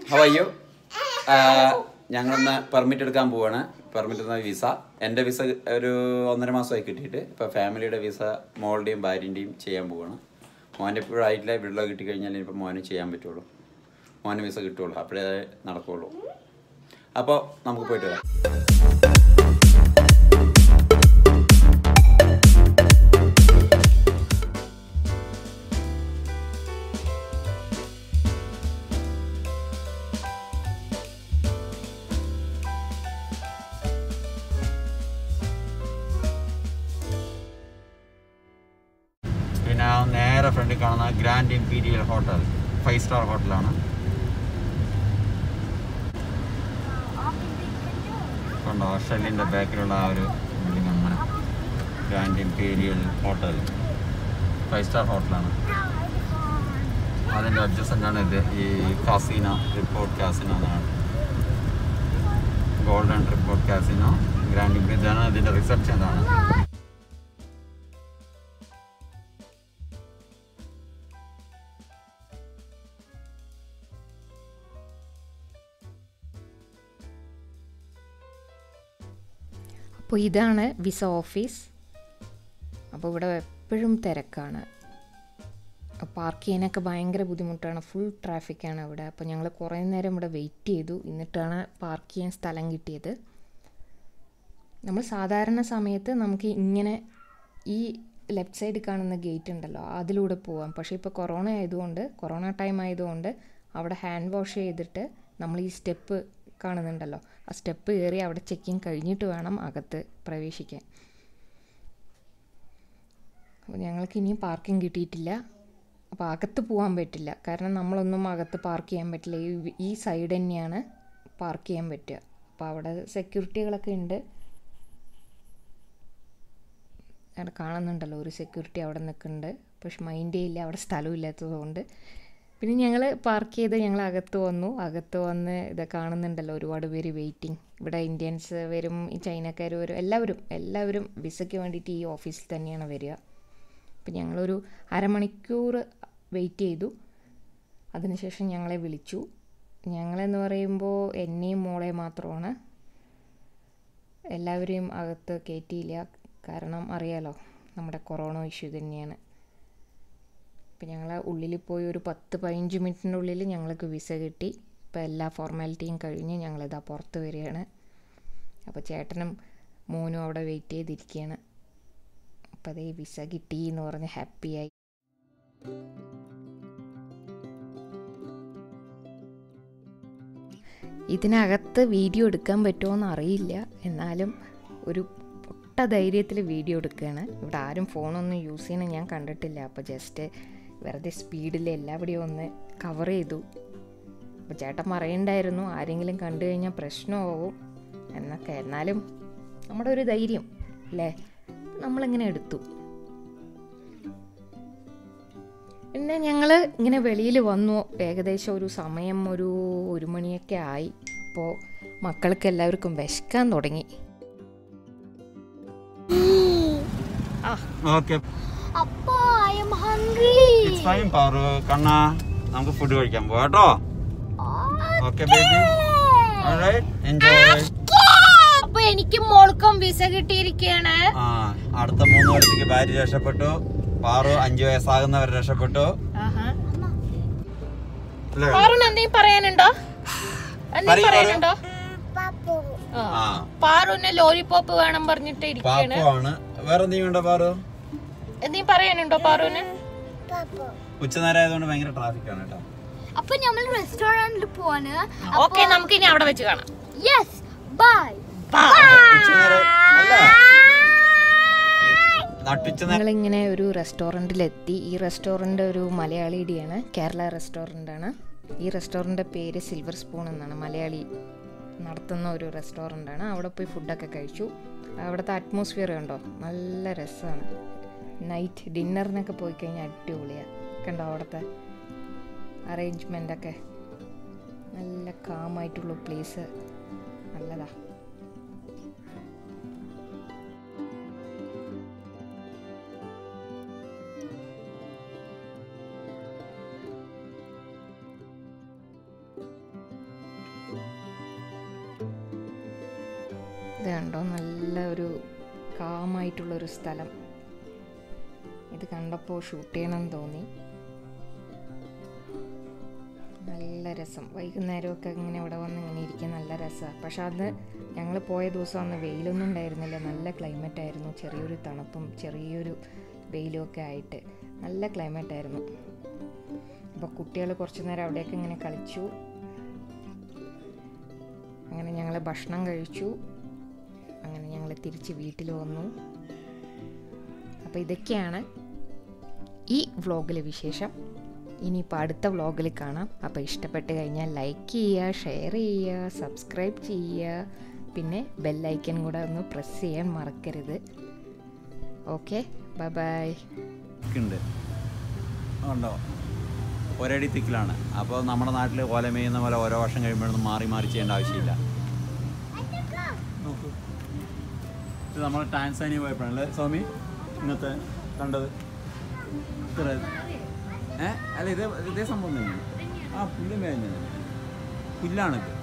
ഹവയ്യോ ഞങ്ങളിന്ന് പെർമിറ്റ് എടുക്കാൻ പോവാണ് പെർമിറ്റ് എന്ന വിസ എൻ്റെ വിസ ഒരു ഒന്നര മാസമായി കിട്ടിയിട്ട് ഇപ്പോൾ ഫാമിലിയുടെ വിസ മോളുടെയും ഭാര്യൻ്റെയും ചെയ്യാൻ പോവാണ് മോൻ്റെ ഇപ്പോഴും ആയിട്ടില്ല ഇവിടെ കിട്ടിക്കഴിഞ്ഞാൽ ഇനിയിപ്പോൾ മോന് ചെയ്യാൻ പറ്റുള്ളൂ മോന് വിസ കിട്ടുള്ളൂ അപ്പോഴേ നടക്കുള്ളൂ അപ്പോൾ നമുക്ക് പോയിട്ട് വരാം പിന്നെ ആ നേരെ ഫ്രണ്ടിൽ കാണുന്ന grand imperial hotel five star ഹോട്ടലാണ് കണ്ടോ ഷെല്ലിൻ്റെ ബാക്കിലുള്ള ആ ഒരു ബിൽഡിംഗ് അങ്ങനെ grand imperial hotel five star ഹോട്ടലാണ് അതിൻ്റെ അഡ്ജസ്റ്റൻ്റ് ആണ് ഇത് ഈ കാസിന റിപ്പോർട്ട് കാസിനോ എന്നാണ് golden report casino grand imperial ഇതാണ് ഇതിൻ്റെ റിസപ്ഷൻ ഇതാണ് അപ്പോൾ ഇതാണ് വിസ ഓഫീസ് അപ്പോൾ ഇവിടെ എപ്പോഴും തിരക്കാണ് പാർക്ക് ചെയ്യാനൊക്കെ ഭയങ്കര ബുദ്ധിമുട്ടാണ് ഫുൾ ട്രാഫിക്കാണ് ഇവിടെ അപ്പോൾ ഞങ്ങൾ കുറേ നേരം ഇവിടെ വെയിറ്റ് ചെയ്തു എന്നിട്ടാണ് പാർക്ക് ചെയ്യാൻ സ്ഥലം കിട്ടിയത് നമ്മൾ സാധാരണ സമയത്ത് നമുക്ക് ഇങ്ങനെ ഈ ലെഫ്റ്റ് സൈഡിൽ കാണുന്ന ഗേറ്റ് ഉണ്ടല്ലോ അതിലൂടെ പോവാം പക്ഷേ ഇപ്പോൾ കൊറോണ ആയതുകൊണ്ട് കൊറോണ ടൈം ആയതുകൊണ്ട് അവിടെ ഹാൻഡ് വാഷ് ചെയ്തിട്ട് നമ്മൾ ഈ സ്റ്റെപ്പ് കാണുന്നുണ്ടല്ലോ ആ സ്റ്റെപ്പ് കയറി അവിടെ ചെക്കിങ് കഴിഞ്ഞിട്ട് വേണം അകത്ത് പ്രവേശിക്കാൻ അപ്പോൾ ഞങ്ങൾക്ക് ഇനിയും പാർക്കിംഗ് കിട്ടിയിട്ടില്ല അപ്പോൾ അകത്ത് പോകാൻ പറ്റില്ല കാരണം നമ്മളൊന്നും അകത്ത് പാർക്ക് ചെയ്യാൻ പറ്റില്ല ഈ ഈ സൈഡ് തന്നെയാണ് പാർക്ക് ചെയ്യാൻ പറ്റുക അപ്പോൾ അവിടെ സെക്യൂരിറ്റികളൊക്കെ ഉണ്ട് അവിടെ കാണുന്നുണ്ടല്ലോ ഒരു സെക്യൂരിറ്റി അവിടെ നിൽക്കുന്നുണ്ട് പക്ഷെ മൈൻഡേ ഇല്ല അവിടെ സ്ഥലമില്ലാത്തതുകൊണ്ട് പിന്നെ ഞങ്ങൾ പാർക്ക് ചെയ്ത് ഞങ്ങൾ അകത്ത് വന്നു അകത്ത് വന്ന് ഇത് കാണുന്നുണ്ടല്ലോ ഒരുപാട് പേര് വെയിറ്റിംഗ് ഇവിടെ ഇന്ത്യൻസ് വരും ഈ ചൈനക്കാർ വരും എല്ലാവരും എല്ലാവരും വിസയ്ക്ക് വേണ്ടിയിട്ട് ഈ ഓഫീസിൽ തന്നെയാണ് വരിക അപ്പം ഞങ്ങളൊരു അരമണിക്കൂർ വെയിറ്റ് ചെയ്തു അതിനുശേഷം ഞങ്ങളെ വിളിച്ചു ഞങ്ങളെന്ന് പറയുമ്പോൾ എന്നെയും മോളെ മാത്രമാണ് എല്ലാവരെയും അകത്ത് കയറ്റിയില്ല കാരണം അറിയാലോ നമ്മുടെ കൊറോണ ഇഷ്യൂ തന്നെയാണ് ഇപ്പം ഞങ്ങൾ ഉള്ളിൽ പോയി ഒരു പത്ത് പതിനഞ്ച് മിനിറ്റിൻ്റെ ഉള്ളിൽ ഞങ്ങൾക്ക് വിസ കിട്ടി ഇപ്പോൾ എല്ലാ ഫോർമാലിറ്റിയും കഴിഞ്ഞ് ഞങ്ങളിതാ പുറത്ത് വരികയാണ് അപ്പോൾ ചേട്ടനും മോനും അവിടെ വെയിറ്റ് ചെയ്തിരിക്കുകയാണ് അപ്പോൾ അതേ വിസ കിട്ടി എന്ന് പറഞ്ഞ് ഹാപ്പിയായി ഇതിനകത്ത് വീഡിയോ എടുക്കാൻ പറ്റുമോ അറിയില്ല എന്നാലും ഒരു പൊട്ട ധൈര്യത്തിൽ വീഡിയോ എടുക്കുകയാണ് ഇവിടെ ആരും ഫോണൊന്നും യൂസ് ചെയ്യണം ഞാൻ കണ്ടിട്ടില്ല അപ്പോൾ ജസ്റ്റ് വെറുതെ സ്പീഡിൽ എല്ലാവിടെയും ഒന്ന് കവർ ചെയ്തു അപ്പോൾ ചേട്ടൻ പറയണ്ടായിരുന്നു ആരെങ്കിലും കണ്ടു കഴിഞ്ഞാൽ പ്രശ്നമാവും എന്നൊക്കെ എന്നാലും നമ്മുടെ ഒരു ധൈര്യം അല്ലേ നമ്മളിങ്ങനെ എടുത്തു പിന്നെ ഞങ്ങൾ ഇങ്ങനെ വെളിയിൽ വന്നു ഏകദേശം ഒരു സമയം ഒരു ഒരു മണിയൊക്കെ ആയി അപ്പോൾ മക്കൾക്ക് എല്ലാവർക്കും വിശക്കാൻ തുടങ്ങി ഓക്കെ അപ്പോ I'm hungry it's fine Paru കണ്ണ നമുക്ക് ഫുഡ് കഴിക്കാൻ പോവാം കേട്ടോ ഓക്കെ ബേബി എൻജോയ് അപ്പൊ എനിക്ക് മോൾക്കും വിസ കിട്ടിയിരിക്കുകയാണ് ആ അടുത്ത മൂന്ന് കൊല്ലത്തേക്ക് ഭാര്യ രക്ഷപ്പെട്ടു പാറു അഞ്ചു വയസ്സാകുന്നവർ രക്ഷപ്പെട്ടു അല്ലേ? പാറുന് എന്തെങ്കിലും പറയാനുണ്ടോ എന്തെങ്കിലും പറയൂ, പറയാനുണ്ടോ ആ. ആ പാറുന് ലോലിപോപ്പ് വേണം പറഞ്ഞിട്ട് ഇരിക്കുകയാണ് പാപ്പു ആണ് വേറെ എന്തെങ്കിലും ഉണ്ടോ പാറു എന്തെങ്കിലും പറയാനുണ്ടോ പാറുന് ഉച്ചനേരം ആയതുകൊണ്ട് ഭയങ്കര ട്രാഫിക് ആണ് കേട്ടോ അപ്പൊ നമ്മൾ റെസ്റ്റോറന്റിൽ പോവാണ് ഓക്കെ നമുക്ക് ഇനി അവിടെ വെച്ച് കാണാം യെസ് ബൈ ഉച്ചനേരം അല്ല നട്ടുച്ചനേരം ഞങ്ങളിങ്ങനെ ഒരു റെസ്റ്റോറൻറ്റിലെത്തി ഈ റെസ്റ്റോറൻറ്റ് ഒരു മലയാളിയുടെയാണ് കേരള റെസ്റ്റോറൻ്റാണ് ഈ റെസ്റ്റോറൻറ്റിൻ്റെ പേര് സിൽവർ സ്പൂൺ എന്നാണ് മലയാളി നടത്തുന്ന ഒരു റെസ്റ്റോറൻ്റാണ് അവിടെ പോയി ഫുഡൊക്കെ കഴിച്ചു അവിടുത്തെ അറ്റ്മോസ്ഫിയർ കണ്ടോ നല്ല രസമാണ് നൈറ്റ് ഡിന്നറിനൊക്കെ പോയി കഴിഞ്ഞാൽ അടിപൊളിയാണ് കണ്ടോ അവിടുത്തെ അറേഞ്ച്മെൻ്റൊക്കെ നല്ല കാമായിട്ടുള്ള പ്ലേസ് നല്ലതാണ് കണ്ടോ നല്ല ഒരു കാമായിട്ടുള്ളൊരു സ്ഥലം ഇത് കണ്ടപ്പോൾ ഷൂട്ട് ചെയ്യണമെന്ന് തോന്നി നല്ല രസം വൈകുന്നേരമൊക്കെ ഇങ്ങനെ ഇവിടെ വന്ന് ഇങ്ങനെ ഇരിക്കാൻ നല്ല രസമാണ് പക്ഷെ അന്ന് ഞങ്ങൾ പോയ ദിവസം അന്ന് വെയിലൊന്നും ഉണ്ടായിരുന്നില്ല നല്ല ക്ലൈമറ്റ് ആയിരുന്നു ചെറിയൊരു തണുപ്പും ചെറിയൊരു വെയിലും ഒക്കെ ആയിട്ട് നല്ല ക്ലൈമറ്റ് ആയിരുന്നു അപ്പോൾ കുട്ടികൾ കുറച്ച് നേരം അവിടെയൊക്കെ ഇങ്ങനെ കളിച്ചു അങ്ങനെ ഞങ്ങൾ ഭക്ഷണം കഴിച്ചു അങ്ങനെ ഞങ്ങൾ തിരിച്ച് വീട്ടിൽ വന്നു അപ്പോൾ ഇതൊക്കെയാണ് ഈ വ്ളോഗിലെ വിശേഷം ഇനിയിപ്പോൾ അടുത്ത വ്ളോഗിൽ കാണാം അപ്പോൾ ഇഷ്ടപ്പെട്ട് കഴിഞ്ഞാൽ ലൈക്ക് ചെയ്യുക ഷെയർ ചെയ്യുക സബ്സ്ക്രൈബ് ചെയ്യുക പിന്നെ ബെല്ലൈക്കൻ കൂടെ ഒന്ന് പ്രസ് ചെയ്യാൻ മറക്കരുത് ഓക്കെ ബൈ ബൈ ഉണ്ട് ഉണ്ടോ ഒരടി തിക്കിലാണ് അപ്പോൾ നമ്മുടെ നാട്ടിൽ ഓല മേയുന്ന പോലെ ഓരോ വർഷം കഴിയുമ്പോഴൊന്നും മാറി മാറി ചെയ്യേണ്ട ആവശ്യമില്ല നോക്കൂ ഇത് നമ്മൾ ടാൻസാനിയ പോയപ്പോഴല്ലേ സ്വാമി ഇന്നത്തെ കണ്ടത് ഇത്ര ഏ അല്ല ഇത് ഇതേ സംഭവം തന്നെയാണ് ആ പുല്ല് മേഞ്ഞത് പുല്ലാണിത്